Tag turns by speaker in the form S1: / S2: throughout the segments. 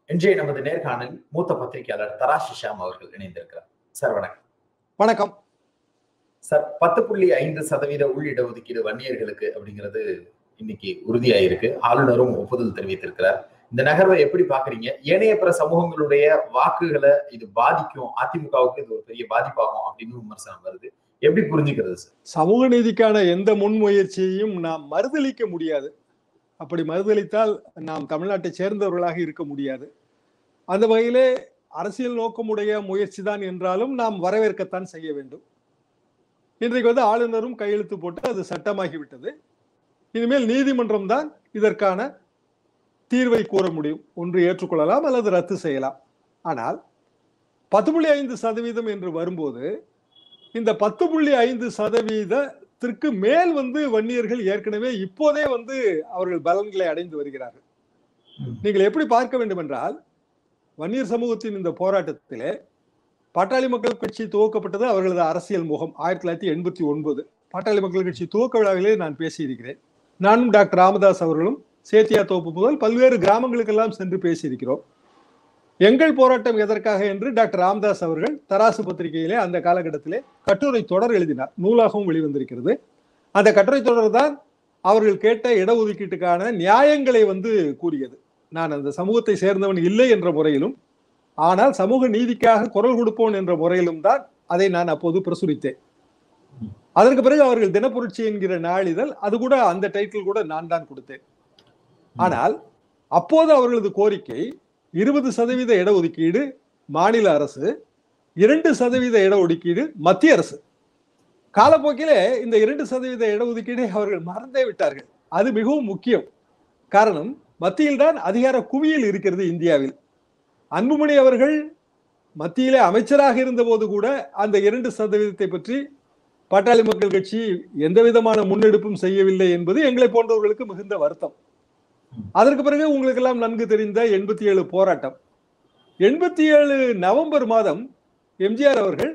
S1: இன்றைய நமது நேர்காணல் மூத்த பத்திரிகையாளர் தராஷி ஷாம் அவர்கள் இணைந்திருக்கிறார் சார் வணக்கம்
S2: வணக்கம்
S1: சார் பத்து புள்ளி ஐந்து சதவீத உள் இடஒதுக்கீடு வன்னியர்களுக்கு அப்படிங்கிறது இன்னைக்கு உறுதியாயிருக்கு ஆளுநரும் ஒப்புதல் தெரிவித்திருக்கிறார் இந்த நகர்வை எப்படி பாக்குறீங்க ஏனைய பிற சமூகங்களுடைய வாக்குகளை இது பாதிக்கும் அதிமுகவுக்கு இது ஒரு பெரிய பாதிப்பாகும் அப்படின்னு விமர்சனம் வருது எப்படி புரிஞ்சுக்கிறது சார்
S2: சமூக நீதிக்கான எந்த முன்முயற்சியையும் நாம் மறுதளிக்க முடியாது அப்படி மறுதளித்தால் நாம் தமிழ்நாட்டை சேர்ந்தவர்களாக இருக்க முடியாது அந்த வகையிலே அரசியல் நோக்கமுடைய முயற்சி தான் என்றாலும் நாம் வரவேற்கத்தான் செய்ய வேண்டும் இன்றைக்கு வந்து ஆளுநரும் கையெழுத்து போட்டு அது சட்டமாகிவிட்டது இனிமேல் நீதிமன்றம் தான் இதற்கான தீர்வை கூற முடியும் ஒன்று ஏற்றுக்கொள்ளலாம் அல்லது ரத்து செய்யலாம் ஆனால் பத்து புள்ளி ஐந்து சதவீதம் என்று வரும்போது இந்த பத்து புள்ளி ஐந்து சதவீதத்திற்கு மேல் வந்து வன்னியர்கள் ஏற்கனவே இப்போதே வந்து அவர்கள் பலன்களை அடைந்து வருகிறார்கள் நீங்கள் எப்படி பார்க்க வேண்டும் என்றால் வன்னியர் சமூகத்தின் இந்த போராட்டத்திலே பாட்டாளி மக்கள் கட்சி துவக்கப்பட்டது அவர்களது அரசியல் முகம் ஆயிரத்தி தொள்ளாயிரத்தி எண்பத்தி ஒன்பது பாட்டாளி மக்கள் கட்சி துவக்க விழாவிலே நான் பேசியிருக்கிறேன் நானும் டாக்டர் ராமதாஸ் அவர்களும் சேத்தியா தோப்பு முதல் பல்வேறு கிராமங்களுக்கெல்லாம் சென்று பேசியிருக்கிறோம் எங்கள் போராட்டம் எதற்காக என்று டாக்டர் ராமதாஸ் அவர்கள் தராசு பத்திரிகையிலே அந்த காலகட்டத்திலே கட்டுரை தொடர் எழுதினார் நூலாகவும் வெளிவந்திருக்கிறது அந்த கட்டுரை தொடர் தான் அவர்கள் கேட்ட இடஒதுக்கீட்டுக்கான நியாயங்களை வந்து கூறியது நான் அந்த சமூகத்தை சேர்ந்தவன் இல்லை என்ற முறையிலும் ஆனால் சமூக நீதிக்காக குரல் கொடுப்போன் என்ற முறையிலும் தான் அதை நான் அப்போது பிரசுரித்தேன் அதற்கு பிறகு அவர்கள் தினப்புரட்சி என்கிற நாளிதழ் அது கூட அந்த டைட்டில் கூட நான் தான் கொடுத்தேன் ஆனால் அப்போது அவர்களது கோரிக்கை இருபது சதவீத இடஒதுக்கீடு மாநில அரசு இரண்டு சதவீத இடஒதுக்கீடு மத்திய அரசு காலப்போக்கிலே இந்த இரண்டு சதவீத இடஒதுக்கீடை அவர்கள் மறந்தே விட்டார்கள் அது மிகவும் முக்கியம் காரணம் மத்தியில் தான் அதிகார குவியல் இருக்கிறது இந்தியாவில் அன்புமணி அவர்கள் மத்தியிலே அமைச்சராக இருந்தபோது கூட அந்த இரண்டு சதவீதத்தை பற்றி பாட்டாளி மக்கள் கட்சி எந்த விதமான முன்னெடுப்பும் செய்யவில்லை என்பது எங்களை போன்றவர்களுக்கு மிகுந்த வருத்தம் அதற்கு பிறகு உங்களுக்கு எல்லாம் நன்கு தெரிந்த எண்பத்தி ஏழு போராட்டம் எண்பத்தி ஏழு நவம்பர் மாதம் எம்ஜிஆர் அவர்கள்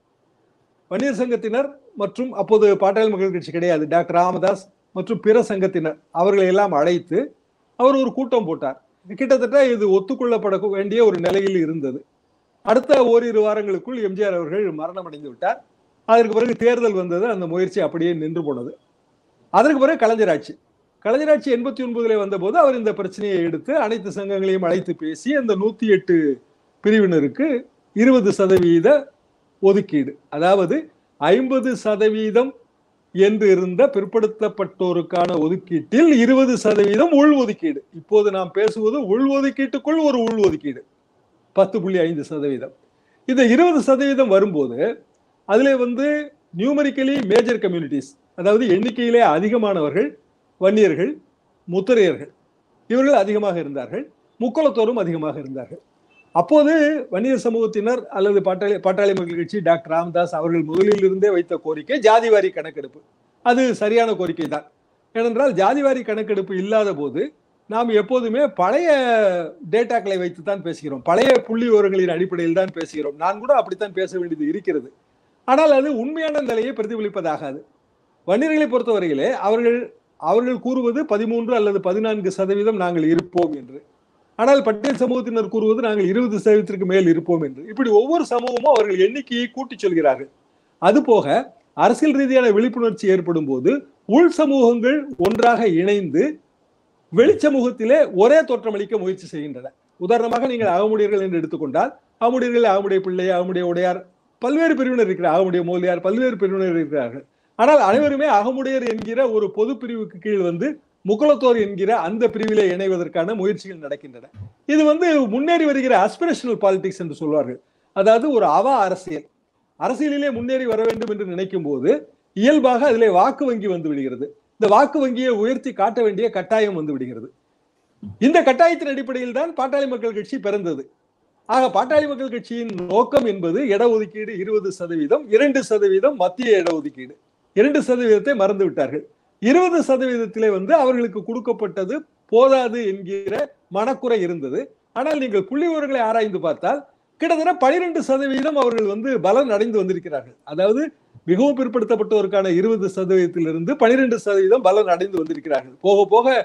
S2: வன்னியர் சங்கத்தினர் மற்றும் அப்போது பாட்டாளி மக்கள் கட்சி கிடையாது டாக்டர் ராமதாஸ் மற்றும் பிற சங்கத்தினர் அவர்களை எல்லாம் அழைத்து அவர் ஒரு கூட்டம் போட்டார் கிட்டத்தட்ட இது ஒத்துக்கொள்ளப்பட வேண்டிய ஒரு நிலையில் இருந்தது அடுத்த ஓரிரு வாரங்களுக்குள் எம்ஜிஆர் அவர்கள் மரணம் அடைந்து விட்டார் அதற்கு பிறகு தேர்தல் வந்தது அந்த முயற்சி அப்படியே நின்று போனது அதற்கு பிறகு கலைஞர் ஆட்சி கலைஞர் ஆட்சி எண்பத்தி ஒன்பதுல வந்தபோது அவர் இந்த பிரச்சனையை எடுத்து அனைத்து சங்கங்களையும் அழைத்து பேசி அந்த நூத்தி எட்டு பிரிவினருக்கு இருபது சதவீத ஒதுக்கீடு அதாவது ஐம்பது சதவீதம் என்று இருந்த பிற்படுத்தப்பட்டோருக்கான ஒதுக்கீட்டில் இருபது சதவீதம் உள் ஒதுக்கீடு இப்போது நாம் பேசுவது உள் ஒதுக்கீட்டுக்குள் ஒரு உள் ஒதுக்கீடு பத்து புள்ளி ஐந்து சதவீதம் இந்த இருபது சதவீதம் வரும்போது அதிலே வந்து நியூமரிக்கலி மேஜர் கம்யூனிட்டிஸ் அதாவது எண்ணிக்கையிலே அதிகமானவர்கள் வன்னியர்கள் முத்திரையர்கள் இவர்கள் அதிகமாக இருந்தார்கள் முக்குளத்தோரும் அதிகமாக இருந்தார்கள் அப்போது வன்னியர் சமூகத்தினர் அல்லது பாட்டாளி பாட்டாளி மக்கள் கட்சி டாக்டர் ராமதாஸ் அவர்கள் முதலில் இருந்தே வைத்த கோரிக்கை ஜாதிவாரி கணக்கெடுப்பு அது சரியான கோரிக்கை தான் ஏனென்றால் ஜாதிவாரி கணக்கெடுப்பு இல்லாத போது நாம் எப்போதுமே பழைய டேட்டாக்களை வைத்து தான் பேசுகிறோம் பழைய புள்ளி விவரங்களின் அடிப்படையில் தான் பேசுகிறோம் நான் கூட அப்படித்தான் பேச வேண்டியது இருக்கிறது ஆனால் அது உண்மையான நிலையை பிரதிபலிப்பதாகாது வன்னியர்களை பொறுத்தவரையிலே அவர்கள் அவர்கள் கூறுவது பதிமூன்று அல்லது பதினான்கு சதவீதம் நாங்கள் இருப்போம் என்று ஆனால் பட்டியல் சமூகத்தினர் கூறுவது நாங்கள் இருபது சதவீதத்திற்கு மேல் இருப்போம் என்று இப்படி ஒவ்வொரு சமூகமும் அவர்கள் எண்ணிக்கையை கூட்டி சொல்கிறார்கள் அது போக அரசியல் ரீதியான விழிப்புணர்ச்சி ஏற்படும் போது உள் சமூகங்கள் ஒன்றாக இணைந்து வெளிச்சமூகத்திலே ஒரே தோற்றமளிக்க முயற்சி செய்கின்றன உதாரணமாக நீங்கள் அகமுடியர்கள் என்று எடுத்துக்கொண்டால் அகமுடியர்கள் அகமுடைய பிள்ளை அகமுடைய உடையார் பல்வேறு பிரிவினர் இருக்கிறார் அகமுடைய மூலியார் பல்வேறு பிரிவினர் இருக்கிறார்கள் ஆனால் அனைவருமே அகமுடையர் என்கிற ஒரு பொது பிரிவுக்கு கீழ் வந்து முக்குளத்தோர் என்கிற அந்த பிரிவிலே இணைவதற்கான முயற்சிகள் நடக்கின்றன இது வந்து முன்னேறி வருகிற அஸ்பிரேஷனல் பாலிடிக்ஸ் என்று சொல்வார்கள் அதாவது ஒரு அவா அரசியல் அரசியலிலே முன்னேறி வர வேண்டும் என்று நினைக்கும் போது இயல்பாக அதிலே வாக்கு வங்கி வந்து விடுகிறது இந்த வாக்கு வங்கியை உயர்த்தி காட்ட வேண்டிய கட்டாயம் வந்து விடுகிறது இந்த கட்டாயத்தின் அடிப்படையில் தான் பாட்டாளி மக்கள் கட்சி பிறந்தது ஆக பாட்டாளி மக்கள் கட்சியின் நோக்கம் என்பது இடஒதுக்கீடு இருபது சதவீதம் இரண்டு சதவீதம் மத்திய இடஒதுக்கீடு இரண்டு சதவீதத்தை மறந்து விட்டார்கள் இருபது சதவீதத்திலே வந்து அவர்களுக்கு கொடுக்கப்பட்டது போதாது என்கிற மனக்குறை இருந்தது ஆனால் நீங்கள் புள்ளி விவரங்களை ஆராய்ந்து பார்த்தால் கிட்டத்தட்ட பனிரெண்டு சதவீதம் அவர்கள் வந்து பலன் அடைந்து வந்திருக்கிறார்கள் அதாவது மிகவும் பிற்படுத்தப்பட்டோருக்கான இருபது சதவீதத்திலிருந்து பனிரெண்டு சதவீதம் பலன் அடைந்து வந்திருக்கிறார்கள் போக போக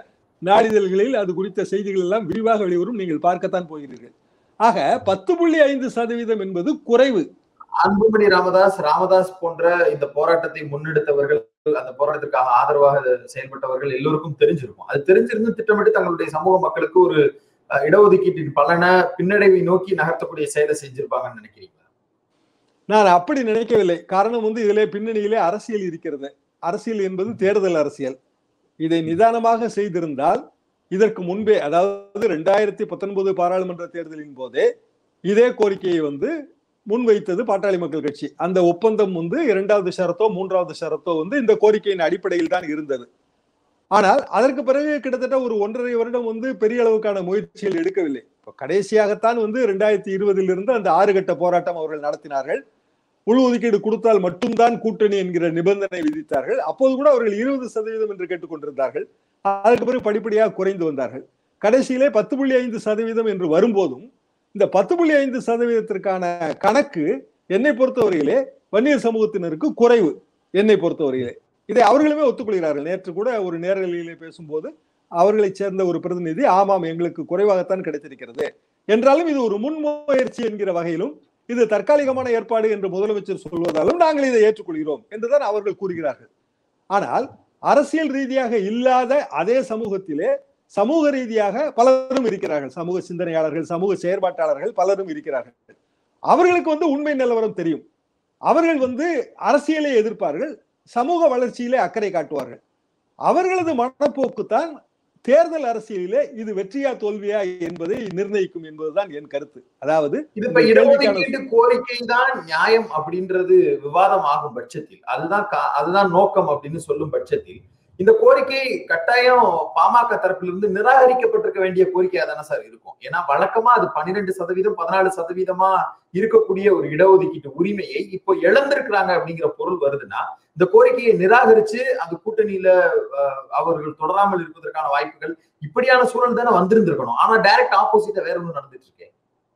S2: நாளிதழ்களில் அது குறித்த செய்திகள் எல்லாம் விரிவாக வெளிவரும் நீங்கள் பார்க்கத்தான் போகிறீர்கள் ஆக பத்து புள்ளி ஐந்து சதவீதம் என்பது குறைவு
S1: அன்புமணி ராமதாஸ் ராமதாஸ் போன்ற இந்த போராட்டத்தை முன்னெடுத்தவர்கள் அந்த போராட்டத்திற்காக ஆதரவாக செயல்பட்டவர்கள் எல்லோருக்கும் தெரிஞ்சிருக்கும் அது தெரிஞ்சிருந்து திட்டமிட்டு தங்களுடைய சமூக மக்களுக்கு ஒரு அஹ், இடஒதுக்கீட்டின் பலனை பின்னடைவை நோக்கி நகர்த்தக்கூடிய செயலை செஞ்சிருப்பாங்கன்னு நினைக்கிறீங்களா
S2: நான் அப்படி நினைக்கவில்லை காரணம் வந்து இதிலே பின்னணியிலே அரசியல் இருக்கிறது அரசியல் என்பது தேர்தல் அரசியல் இதை நிதானமாக செய்திருந்தால் இதற்கு முன்பே அதாவது ரெண்டாயிரத்தி பத்தொன்பது பாராளுமன்ற தேர்தலின் போதே இதே கோரிக்கையை வந்து முன்வைத்தது பாட்டாளி மக்கள் கட்சி அந்த ஒப்பந்தம் வந்து இரண்டாவது ஷரத்தோ மூன்றாவது ஷரத்தோ வந்து இந்த கோரிக்கையின் அடிப்படையில் தான் இருந்தது ஆனால் அதற்கு பிறகு கிட்டத்தட்ட ஒரு ஒன்றரை வருடம் வந்து பெரிய அளவுக்கான முயற்சிகள் எடுக்கவில்லை இப்போ கடைசியாகத்தான் வந்து ரெண்டாயிரத்தி இருபதில் இருந்து அந்த ஆறு கட்ட போராட்டம் அவர்கள் நடத்தினார்கள் உள் ஒதுக்கீடு கொடுத்தால் மட்டும்தான் கூட்டணி என்கிற நிபந்தனை விதித்தார்கள் அப்போது கூட அவர்கள் இருபது சதவீதம் என்று கேட்டுக்கொண்டிருந்தார்கள் அதற்கு பிறகு படிப்படியாக குறைந்து வந்தார்கள் கடைசியிலே பத்து புள்ளி ஐந்து சதவீதம் என்று வரும்போதும் இந்த பத்து புள்ளி ஐந்து சதவீதத்திற்கான கணக்கு என்னை பொறுத்தவரையிலே வன்னியர் சமூகத்தினருக்கு குறைவு என்னை பொறுத்தவரையிலே இதை அவர்களுமே ஒத்துக்கொள்கிறார்கள் நேற்று கூட ஒரு நேரலையிலே பேசும்போது அவர்களைச் சேர்ந்த ஒரு பிரதிநிதி ஆமாம் எங்களுக்கு குறைவாகத்தான் கிடைத்திருக்கிறது என்றாலும் இது ஒரு முன்முயற்சி என்கிற வகையிலும் இது தற்காலிகமான ஏற்பாடு என்று முதலமைச்சர் சொல்வதாலும் நாங்கள் இதை ஏற்றுக்கொள்கிறோம் என்றுதான் அவர்கள் கூறுகிறார்கள் ஆனால் அரசியல் ரீதியாக இல்லாத அதே சமூகத்திலே சமூக ரீதியாக பலரும் இருக்கிறார்கள் சமூக சிந்தனையாளர்கள் சமூக செயற்பாட்டாளர்கள் பலரும் இருக்கிறார்கள் அவர்களுக்கு வந்து உண்மை நிலவரம் தெரியும் அவர்கள் வந்து அரசியலை எதிர்ப்பார்கள் சமூக வளர்ச்சியிலே அக்கறை காட்டுவார்கள் அவர்களது மனப்போக்கு தான் தேர்தல் அரசியலிலே இது வெற்றியா தோல்வியா என்பதை நிர்ணயிக்கும் என்பதுதான் என் கருத்து அதாவது
S1: இது இப்ப
S2: இந்த கேள்விக்கான-
S1: இடஒதுக்கீட்டு கோரிக்கை தான் நியாயம் அப்படின்றது விவாதம் ஆகும் பட்சத்தில் அதுதான் கா- அதுதான் நோக்கம் அப்படின்னு சொல்லும் பட்சத்தில் இந்த கோரிக்கை கட்டாயம் பாமக தரப்பிலிருந்து நிராகரிக்கப்பட்டிருக்க வேண்டிய கோரிக்கையா தானே சார் இருக்கும் ஏன்னா வழக்கமா அது பன்னிரெண்டு சதவீதம் பதினாலு சதவீதமா இருக்கக்கூடிய ஒரு இடஒதுக்கீட்டு உரிமையை இப்போ இழந்திருக்கிறாங்க அப்படிங்கிற பொருள் வருதுன்னா இந்த கோரிக்கையை நிராகரிச்சு அந்த கூட்டணியில அஹ், அவர்கள் தொடராமல் இருப்பதற்கான வாய்ப்புகள் இப்படியான சூழல் தானே வந்திருந்திருக்கணும் ஆனா டைரக்ட் ஆப்போசிட்டா வேற ஒண்ணு நடந்துட்டு இருக்கு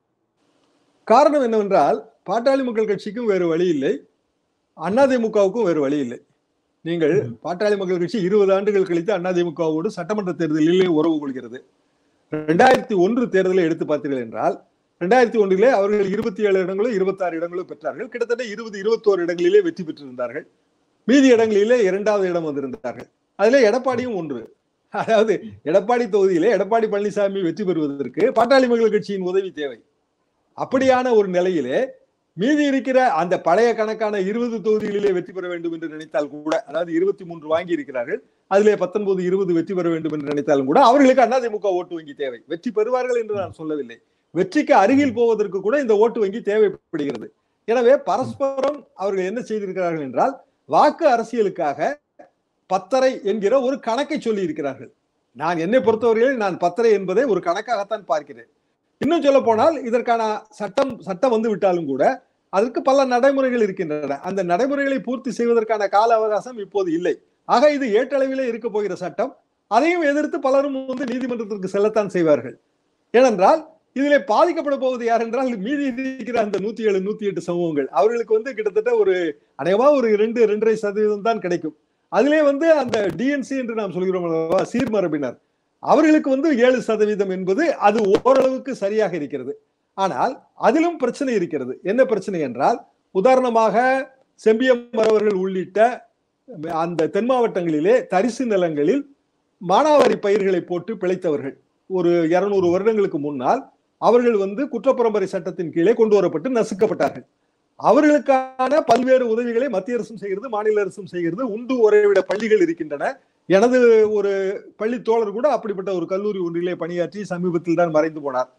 S2: காரணம் என்னவென்றால் பாட்டாளி மக்கள் கட்சிக்கும் வேறு வழி இல்லை அதிமுகவுக்கும் வேறு வழி இல்லை நீங்கள்
S1: ம்.
S2: பாட்டாளி மக்கள் கட்சி இருபது ஆண்டுகள் கழித்து அதிமுகவோடு சட்டமன்ற தேர்தலிலே உறவு கொள்கிறது ரெண்டாயிரத்தி ஒன்று தேர்தலை எடுத்து பார்த்தீர்கள் என்றால் ரெண்டாயிரத்தி ஒன்றிலே அவர்கள் இருபத்தி ஏழு இடங்களோ இருபத்தாறு இடங்களோ பெற்றார்கள் கிட்டத்தட்ட இருபது இருபத்தோரு இடங்களிலே வெற்றி பெற்றிருந்தார்கள் மீதி இடங்களிலே இரண்டாவது இடம் வந்திருந்தார்கள் அதிலே எடப்பாடியும் ஒன்று அதாவது எடப்பாடி தொகுதியிலே எடப்பாடி பழனிசாமி வெற்றி பெறுவதற்கு பாட்டாளி மக்கள் கட்சியின் உதவி தேவை அப்படியான ஒரு நிலையிலே மீதி இருக்கிற அந்த பழைய கணக்கான இருபது தொகுதிகளிலே வெற்றி பெற வேண்டும் என்று நினைத்தால் கூட அதாவது இருபத்தி மூன்று வாங்கி இருக்கிறார்கள் அதிலே பத்தொன்பது இருபது வெற்றி பெற வேண்டும் என்று நினைத்தாலும் கூட அவர்களுக்கு அதிமுக ஓட்டு வங்கி தேவை வெற்றி பெறுவார்கள் என்று நான் சொல்லவில்லை வெற்றிக்கு அருகில் போவதற்கு கூட இந்த ஓட்டு வங்கி தேவைப்படுகிறது எனவே பரஸ்பரம் அவர்கள் என்ன செய்திருக்கிறார்கள் என்றால் வாக்கு அரசியலுக்காக பத்தரை என்கிற ஒரு கணக்கை சொல்லி இருக்கிறார்கள் நான் என்னை பொறுத்தவரையில் நான் பத்தரை என்பதை ஒரு கணக்காகத்தான் பார்க்கிறேன் இன்னும் சொல்ல போனால் இதற்கான சட்டம் சட்டம் வந்து விட்டாலும் கூட அதற்கு பல நடைமுறைகள் இருக்கின்றன அந்த நடைமுறைகளை பூர்த்தி செய்வதற்கான கால அவகாசம் இப்போது இல்லை ஆக இது ஏற்றளவிலே இருக்க போகிற சட்டம் அதையும் எதிர்த்து பலரும் வந்து நீதிமன்றத்திற்கு செல்லத்தான் செய்வார்கள் ஏனென்றால் இதிலே பாதிக்கப்பட போவது யார் என்றால் மீதி இருக்கிற அந்த நூத்தி ஏழு நூத்தி எட்டு சமூகங்கள் அவர்களுக்கு வந்து கிட்டத்தட்ட ஒரு அநேகமா ஒரு ரெண்டு ரெண்டரை சதவீதம் தான் கிடைக்கும் அதிலே வந்து அந்த டிஎன்சி என்று நாம் சொல்கிறோம் அல்லவா சீர்மரபினர் அவர்களுக்கு வந்து ஏழு சதவீதம் என்பது அது ஓரளவுக்கு சரியாக இருக்கிறது ஆனால் அதிலும் பிரச்சனை இருக்கிறது என்ன பிரச்சனை என்றால் உதாரணமாக செம்பியம்மர் அவர்கள் உள்ளிட்ட அந்த தென் மாவட்டங்களிலே தரிசு நிலங்களில் மானாவாரி பயிர்களை போட்டு பிழைத்தவர்கள் ஒரு இருநூறு வருடங்களுக்கு முன்னால் அவர்கள் வந்து குற்றப்பரம்பரை சட்டத்தின் கீழே கொண்டு வரப்பட்டு நசுக்கப்பட்டார்கள் அவர்களுக்கான பல்வேறு உதவிகளை மத்திய அரசும் செய்கிறது மாநில அரசும் செய்கிறது உண்டு உறைவிட பள்ளிகள் இருக்கின்றன எனது ஒரு பள்ளி தோழர் கூட அப்படிப்பட்ட ஒரு கல்லூரி ஒன்றிலே பணியாற்றி சமீபத்தில் தான் மறைந்து போனார்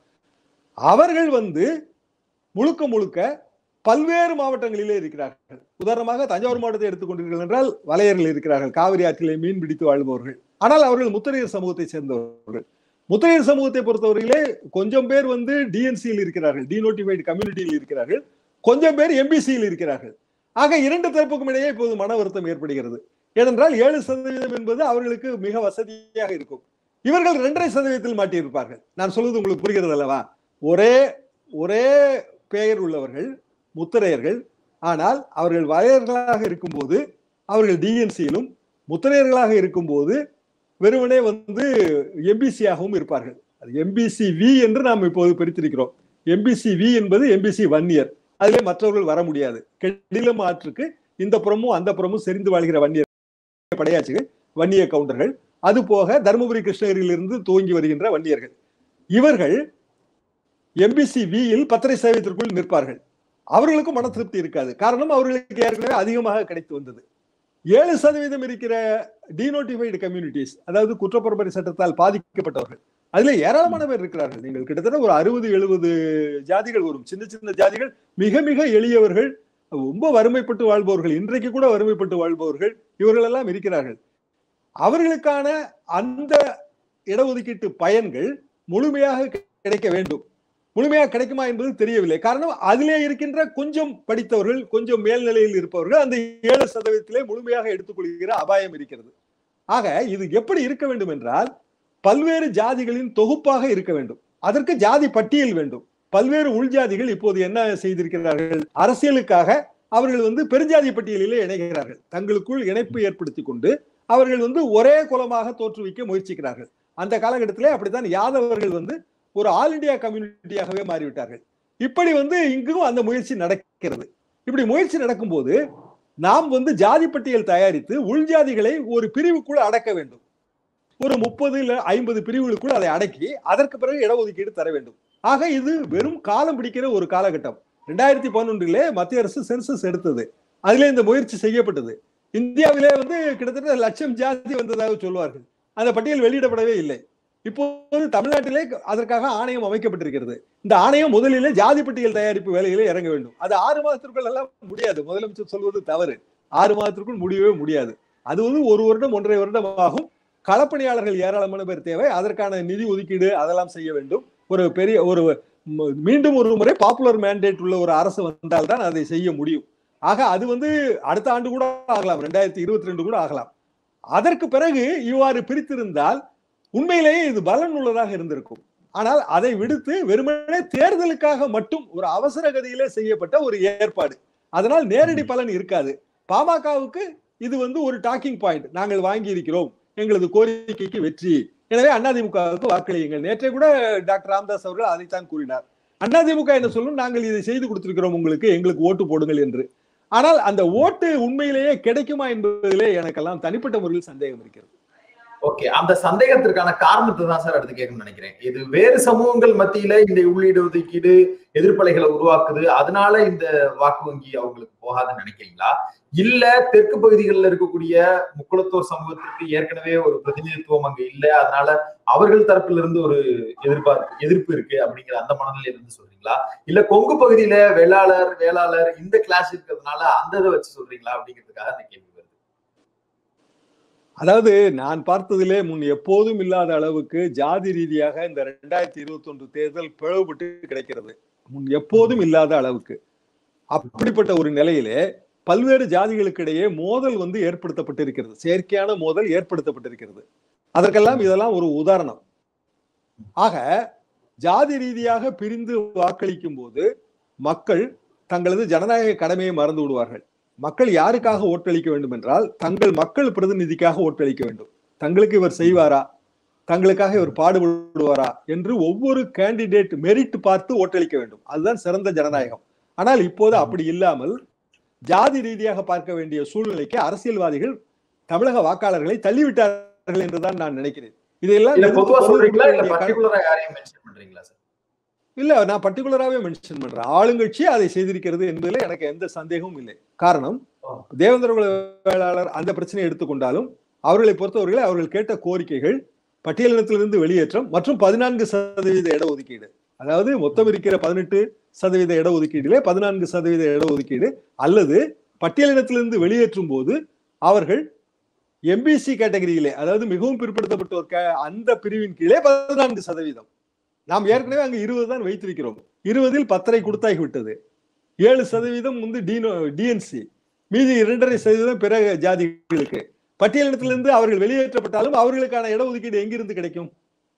S2: அவர்கள் வந்து முழுக்க முழுக்க பல்வேறு மாவட்டங்களிலே இருக்கிறார்கள் உதாரணமாக தஞ்சாவூர் மாவட்டத்தை எடுத்துக்கொண்டீர்கள் என்றால் வலையர்கள் இருக்கிறார்கள் காவிரி ஆற்றிலே மீன் பிடித்து வாழ்பவர்கள் ஆனால் அவர்கள் முத்தரையர் சமூகத்தை சேர்ந்தவர்கள் முத்தரையர் சமூகத்தை பொறுத்தவரையிலே கொஞ்சம் பேர் வந்து டிஎன்சியில் இருக்கிறார்கள் டிநோட்டிஃபைடு கம்யூனிட்டியில் இருக்கிறார்கள் கொஞ்சம் பேர் எம்பிசியில் இருக்கிறார்கள் ஆக இரண்டு தரப்புக்கும் இடையே இப்போது மன வருத்தம் ஏற்படுகிறது ஏனென்றால் ஏழு சதவீதம் என்பது அவர்களுக்கு மிக வசதியாக இருக்கும் இவர்கள் இரண்டரை சதவீதத்தில் மாட்டியிருப்பார்கள் நான் சொல்வது உங்களுக்கு புரிகிறது அல்லவா ஒரே ஒரே பெயர் உள்ளவர்கள் முத்திரையர்கள் ஆனால் அவர்கள் வலையர்களாக இருக்கும்போது அவர்கள் டிஎன்சியிலும் முத்திரையர்களாக இருக்கும்போது வெறுமனே வந்து எம்பிசியாகவும் இருப்பார்கள் அது எம்பிசி வி என்று நாம் இப்போது பிரித்திருக்கிறோம் எம்பிசி வி என்பது எம்பிசி ஒன் இயர் அதிலே மற்றவர்கள் வர முடியாது கெடிலம் ஆற்றுக்கு இந்த புறமும் அந்த புறமும் செறிந்து வாழ்கிற வன்னியர் படையாச்சிகள் வன்னிய கவுண்டர்கள் அது போக தருமபுரி கிருஷ்ணகிரியிலிருந்து துவங்கி வருகின்ற வன்னியர்கள் இவர்கள் எம்பிசி வியில் பத்திரை சேவைத்திற்குள் நிற்பார்கள் அவர்களுக்கும் மன திருப்தி இருக்காது காரணம் அவர்களுக்கு ஏற்கனவே அதிகமாக கிடைத்து வந்தது ஏழு சதவீதம் இருக்கிற டிநோட்டிஃபைடு கம்யூனிட்டிஸ் அதாவது குற்றப்புறப்படி சட்டத்தால் பாதிக்கப்பட்டவர்கள் அதுல ஏராளமான பேர் இருக்கிறார்கள் நீங்கள் கிட்டத்தட்ட ஒரு அறுபது எழுபது ஜாதிகள் வரும் சின்ன சின்ன ஜாதிகள் மிக மிக எளியவர்கள் ரொம்ப வறுமைப்பட்டு வாழ்பவர்கள் இன்றைக்கு கூட வறுமைப்பட்டு வாழ்பவர்கள் இவர்கள் எல்லாம் இருக்கிறார்கள் அவர்களுக்கான அந்த இடஒதுக்கீட்டு பயன்கள் முழுமையாக கிடைக்க வேண்டும் முழுமையாக கிடைக்குமா என்பது தெரியவில்லை காரணம் அதிலே இருக்கின்ற கொஞ்சம் படித்தவர்கள் கொஞ்சம் மேல்நிலையில் இருப்பவர்கள் அந்த ஏழு சதவீதத்திலே முழுமையாக எடுத்துக்கொள்கிற அபாயம் இருக்கிறது ஆக இது எப்படி இருக்க வேண்டும் என்றால் பல்வேறு ஜாதிகளின் தொகுப்பாக இருக்க வேண்டும் அதற்கு ஜாதி பட்டியல் வேண்டும் பல்வேறு உள்ஜாதிகள் இப்போது என்ன செய்திருக்கிறார்கள் அரசியலுக்காக அவர்கள் வந்து பெருஞ்சாதி பட்டியலிலே இணைகிறார்கள் தங்களுக்குள் இணைப்பு ஏற்படுத்தி கொண்டு அவர்கள் வந்து ஒரே குலமாக தோற்றுவிக்க முயற்சிக்கிறார்கள் அந்த காலகட்டத்திலே அப்படித்தான் யாதவர்கள் வந்து ஒரு ஆல் இண்டியா கம்யூனிட்டியாகவே மாறிவிட்டார்கள் இப்படி வந்து இங்கும் அந்த முயற்சி நடக்கிறது இப்படி முயற்சி நடக்கும்போது நாம் வந்து ஜாதி பட்டியல் தயாரித்து உள்ஜாதிகளை ஒரு பிரிவுக்குள் அடக்க வேண்டும் ஒரு முப்பது இல்ல ஐம்பது பிரிவுகளுக்குள் அதை அடக்கி அதற்கு பிறகு இடஒதுக்கீடு தர வேண்டும் ஆக இது வெறும் காலம் பிடிக்கிற ஒரு காலகட்டம் ரெண்டாயிரத்தி பதினொன்றிலே மத்திய அரசு சென்சஸ் எடுத்தது அதிலே இந்த முயற்சி செய்யப்பட்டது இந்தியாவிலே வந்து கிட்டத்தட்ட லட்சம் ஜாதி வந்ததாக சொல்வார்கள் அந்த பட்டியல் வெளியிடப்படவே இல்லை இப்போது தமிழ்நாட்டிலே அதற்காக ஆணையம் அமைக்கப்பட்டிருக்கிறது இந்த ஆணையம் முதலிலே ஜாதி பட்டியல் தயாரிப்பு வேலையிலே இறங்க வேண்டும் அது ஆறு மாதத்திற்குள் எல்லாம் முடியாது முதலமைச்சர் சொல்வது தவறு ஆறு மாதத்திற்குள் முடியவே முடியாது அது வந்து ஒரு வருடம் ஒன்றரை வருடம் ஆகும் களப்பணியாளர்கள் ஏராளமான பேர் தேவை அதற்கான நிதி ஒதுக்கீடு அதெல்லாம் செய்ய வேண்டும் ஒரு பெரிய ஒரு மீண்டும் ஒரு முறை பாப்புலர் மேண்டேட் உள்ள ஒரு அரசு வந்தால்தான் அதை செய்ய முடியும் ஆக அது வந்து அடுத்த ஆண்டு கூட ஆகலாம் ரெண்டாயிரத்தி இருபத்தி ரெண்டு கூட ஆகலாம் அதற்கு பிறகு இவ்வாறு பிரித்திருந்தால் உண்மையிலேயே இது பலன் உள்ளதாக இருந்திருக்கும் ஆனால் அதை விடுத்து வெறுமனே தேர்தலுக்காக மட்டும் ஒரு அவசர கதியிலே செய்யப்பட்ட ஒரு ஏற்பாடு அதனால் நேரடி பலன் இருக்காது பாமகவுக்கு இது வந்து ஒரு டாக்கிங் பாயிண்ட் நாங்கள் வாங்கி இருக்கிறோம் எங்களது கோரிக்கைக்கு வெற்றி எனவே அதிமுகவுக்கு வாக்களியுங்கள் நேற்றே கூட டாக்டர் ராமதாஸ் அவர்கள் அதைத்தான் கூறினார் அதிமுக என்ன சொல்லும் நாங்கள் இதை செய்து கொடுத்திருக்கிறோம் உங்களுக்கு எங்களுக்கு ஓட்டு போடுங்கள் என்று ஆனால் அந்த ஓட்டு உண்மையிலேயே கிடைக்குமா என்பதிலே எனக்கெல்லாம் தனிப்பட்ட முறையில் சந்தேகம் இருக்கிறது
S1: ஓகே அந்த சந்தேகத்திற்கான காரணத்தை தான் சார் அடுத்து கேட்கணும்னு நினைக்கிறேன் இது வேறு சமூகங்கள் மத்தியில இந்த உள்ளீடு ஒதுக்கீடு எதிர்ப்பலைகளை உருவாக்குது அதனால இந்த வாக்கு வங்கி அவங்களுக்கு போகாதுன்னு நினைக்கிறீங்களா இல்ல தெற்கு பகுதிகளில் இருக்கக்கூடிய முக்குளத்தோர் சமூகத்திற்கு ஏற்கனவே ஒரு பிரதிநிதித்துவம் அங்க இல்ல அதனால அவர்கள் தரப்பில் இருந்து ஒரு எதிர்பார்ப்பு எதிர்ப்பு இருக்கு அப்படிங்கிற அந்த மனநிலையில இருந்து சொல்றீங்களா இல்ல கொங்கு பகுதியில வேளாளர் வேளாளர் இந்த கிளாஸ் இருக்கிறதுனால அந்த இதை வச்சு சொல்றீங்களா அப்படிங்கிறதுக்காக அந்த கேள்வி வருது
S2: அதாவது நான் பார்த்ததிலே முன் எப்போதும் இல்லாத அளவுக்கு ஜாதி ரீதியாக இந்த ரெண்டாயிரத்தி இருபத்தி ஒன்று தேர்தல் பிளவுபட்டு கிடைக்கிறது முன் எப்போதும் இல்லாத அளவுக்கு அப்படிப்பட்ட ஒரு நிலையிலே பல்வேறு ஜாதிகளுக்கு இடையே மோதல் வந்து ஏற்படுத்தப்பட்டிருக்கிறது செயற்கையான மோதல் ஏற்படுத்தப்பட்டிருக்கிறது அதற்கெல்லாம் இதெல்லாம் ஒரு உதாரணம் ஆக ஜாதி ரீதியாக பிரிந்து வாக்களிக்கும் போது மக்கள் தங்களது ஜனநாயக கடமையை மறந்து விடுவார்கள் மக்கள் யாருக்காக ஓட்டளிக்க வேண்டும் என்றால் தங்கள் மக்கள் பிரதிநிதிக்காக ஓட்டளிக்க வேண்டும் தங்களுக்கு இவர் செய்வாரா தங்களுக்காக இவர் பாடுபடுவாரா என்று ஒவ்வொரு கேண்டிடேட் மெரிட் பார்த்து ஓட்டளிக்க வேண்டும் அதுதான் சிறந்த ஜனநாயகம் ஆனால் இப்போது அப்படி இல்லாமல் ஜாதி ரீதியாக பார்க்க வேண்டிய சூழ்நிலைக்கு அரசியல்வாதிகள் தமிழக வாக்காளர்களை தள்ளிவிட்டார்கள் என்றுதான் நான் நினைக்கிறேன்
S1: இல்ல பொதுவா சொல்றீங்களா இல்ல
S2: இதெல்லாம்
S1: பர்டிகுலரா யாரையும் மென்ஷன் பண்றீங்களா சார்
S2: இல்ல நான் பர்டிகுலராகவே மென்ஷன் பண்றேன் ஆளுங்கட்சி அதை செய்திருக்கிறது என்பதில் எனக்கு எந்த சந்தேகமும் இல்லை காரணம் தேவேந்திர குல வேளாளர் அந்த பிரச்சனையை எடுத்துக்கொண்டாலும் அவர்களை பொறுத்தவரையில் அவர்கள் கேட்ட கோரிக்கைகள் பட்டியலினத்திலிருந்து வெளியேற்றம் மற்றும் பதினான்கு சதவீத இடஒதுக்கீடு அதாவது மொத்தம் இருக்கிற பதினெட்டு சதவீத இடஒதுக்கீட்டிலே பதினான்கு சதவீத இடஒதுக்கீடு அல்லது பட்டியலினத்திலிருந்து வெளியேற்றும் போது அவர்கள் எம்பிசி கேட்டகரியிலே அதாவது மிகவும் பிற்படுத்தப்பட்டோர் கே- அந்த பிரிவின் கீழே பதினான்கு சதவீதம் நாம் ஏற்கனவே அங்கு இருபது தான் வைத்திருக்கிறோம் இருபதில் பத்தரை கொடுத்தாகி விட்டது ஏழு சதவீதம் வந்து டினோ டிஎன்சி மீதி இரண்டரை சதவீதம் பிற ஜாதிகளுக்கு பட்டியலினத்திலிருந்து அவர்கள் வெளியேற்றப்பட்டாலும் அவர்களுக்கான இடஒதுக்கீடு எங்கிருந்து கிடைக்கும்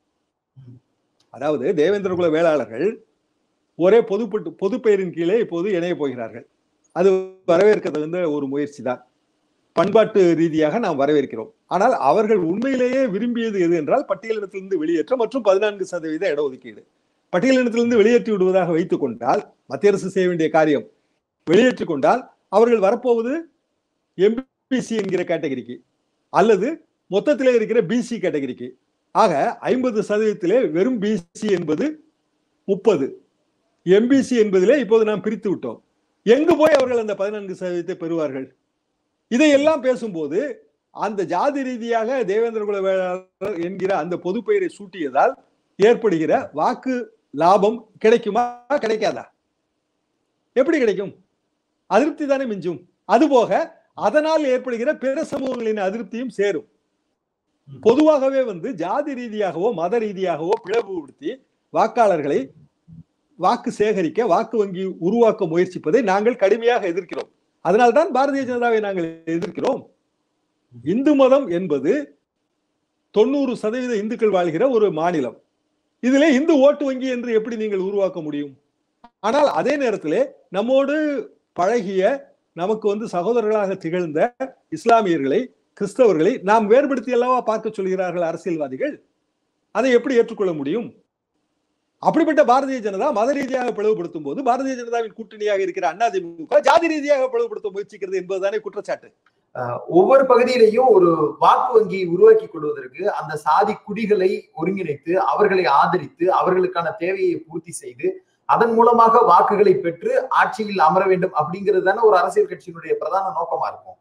S2: அதாவது தேவேந்திர குல வேளாளர்கள் ஒரே பொதுப்பட்டு பொது பெயரின் கீழே இப்போது இணைய போகிறார்கள் அது வரவேற்க தகுந்த ஒரு முயற்சி தான் பண்பாட்டு ரீதியாக நாம் வரவேற்கிறோம் ஆனால் அவர்கள் உண்மையிலேயே விரும்பியது எது என்றால் பட்டியலினத்திலிருந்து வெளியேற்ற மற்றும் பதினான்கு சதவீத இடஒதுக்கீடு பட்டியலினத்திலிருந்து வெளியேற்றி விடுவதாக வைத்துக் கொண்டால் மத்திய அரசு செய்ய வேண்டிய காரியம் வெளியேற்றிக் கொண்டால் அவர்கள் வரப்போவது எம்பிசி என்கிற கேட்டகரிக்கு அல்லது மொத்தத்திலே இருக்கிற பிசி கேட்டகரிக்கு ஆக ஐம்பது சதவீதத்திலே வெறும் பிசி என்பது முப்பது எம்பிசி என்பதிலே இப்போது நாம் பிரித்து விட்டோம் எங்கு போய் அவர்கள் அந்த பதினான்கு சதவீதத்தை பெறுவார்கள் இதையெல்லாம் பேசும்போது அந்த ஜாதி ரீதியாக தேவேந்திர குல வேளாளர் என்கிற அந்த பொது பெயரை சூட்டியதால் ஏற்படுகிற வாக்கு லாபம் கிடைக்குமா கிடைக்காதா எப்படி கிடைக்கும் அதிருப்தி தானே மிஞ்சும் அதுபோக அதனால் ஏற்படுகிற பிற சமூகங்களின் அதிருப்தியும் சேரும் பொதுவாகவே வந்து ஜாதி ரீதியாகவோ மத ரீதியாகவோ பிளவுபடுத்தி வாக்காளர்களை வாக்கு சேகரிக்க வாக்கு வங்கி உருவாக்க முயற்சிப்பதை நாங்கள் கடுமையாக எதிர்க்கிறோம் அதனால்தான் பாரதிய ஜனதாவை நாங்கள் எதிர்க்கிறோம் இந்து மதம் என்பது தொண்ணூறு சதவீத இந்துக்கள் வாழ்கிற ஒரு மாநிலம் இதிலே இந்து ஓட்டு வங்கி என்று எப்படி நீங்கள் உருவாக்க முடியும் ஆனால் அதே நேரத்திலே நம்மோடு பழகிய நமக்கு வந்து சகோதரர்களாக திகழ்ந்த இஸ்லாமியர்களை கிறிஸ்தவர்களை நாம் வேறுபடுத்தி அல்லவா பார்க்க சொல்கிறார்கள் அரசியல்வாதிகள் அதை எப்படி ஏற்றுக்கொள்ள முடியும் அப்படிப்பட்ட பாரதிய ஜனதா மத ரீதியாக பிளவுபடுத்தும் போது பாரதிய ஜனதாவின் கூட்டணியாக இருக்கிற அதிமுக ஜாதி ரீதியாக பிளவுபடுத்த முயற்சிக்கிறது என்பதுதானே குற்றச்சாட்டு
S1: ஒவ்வொரு பகுதியிலையும் ஒரு வாக்கு வங்கி உருவாக்கி கொள்வதற்கு அந்த சாதி குடிகளை ஒருங்கிணைத்து அவர்களை ஆதரித்து அவர்களுக்கான தேவையை பூர்த்தி செய்து அதன் மூலமாக வாக்குகளை பெற்று ஆட்சியில் அமர வேண்டும் அப்படிங்கிறது தானே ஒரு அரசியல் கட்சியினுடைய பிரதான நோக்கமா இருக்கும்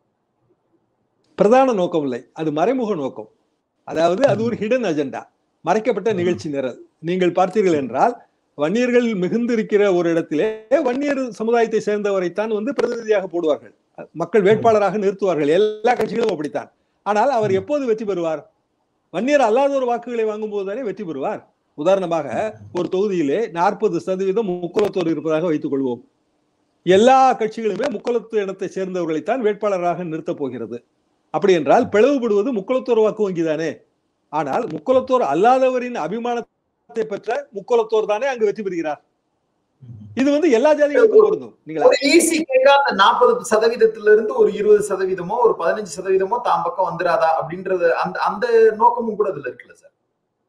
S2: பிரதான நோக்கம் இல்லை அது மறைமுக நோக்கம் அதாவது அது ஒரு ஹிடன் அஜெண்டா மறைக்கப்பட்ட நிகழ்ச்சி நிரல் நீங்கள் பார்த்தீர்கள் என்றால் வன்னியர்கள் மிகுந்து இருக்கிற ஒரு இடத்திலே வன்னியர் சமுதாயத்தை சேர்ந்தவரைத்தான் வந்து பிரதிநிதியாக போடுவார்கள் மக்கள் வேட்பாளராக நிறுத்துவார்கள் எல்லா கட்சிகளும் அப்படித்தான் ஆனால் அவர் எப்போது வெற்றி பெறுவார் வன்னியர் அல்லாத ஒரு வாக்குகளை வாங்கும் போதுதானே வெற்றி பெறுவார் உதாரணமாக ஒரு தொகுதியிலே நாற்பது சதவீதம் முக்குலத்தோர் இருப்பதாக வைத்துக் கொள்வோம் எல்லா கட்சிகளுமே முக்குலத்து இனத்தை சேர்ந்தவர்களைத்தான் வேட்பாளராக நிறுத்தப் போகிறது அப்படி என்றால் பிளவுபடுவது முக்குலத்தோர் வாக்கு வங்கி தானே ஆனால் முக்குலத்தோர் அல்லாதவரின் அபிமானத்தை பெற்ற முக்குலத்தோர் தானே அங்கு வெற்றி பெறுகிறார் இது வந்து எல்லா ஜாதிகளுக்கும் பொருந்தும் நீங்க
S1: ஒரு ஈஸி கேட்கா அந்த நாற்பது சதவீதத்துல இருந்து ஒரு இருபது சதவீதமோ ஒரு பதினஞ்சு சதவீதமோ தாம் பக்கம் வந்துராதா அப்படின்றது அந்த அந்த நோக்கமும் கூட இதுல இருக்குல்ல சார்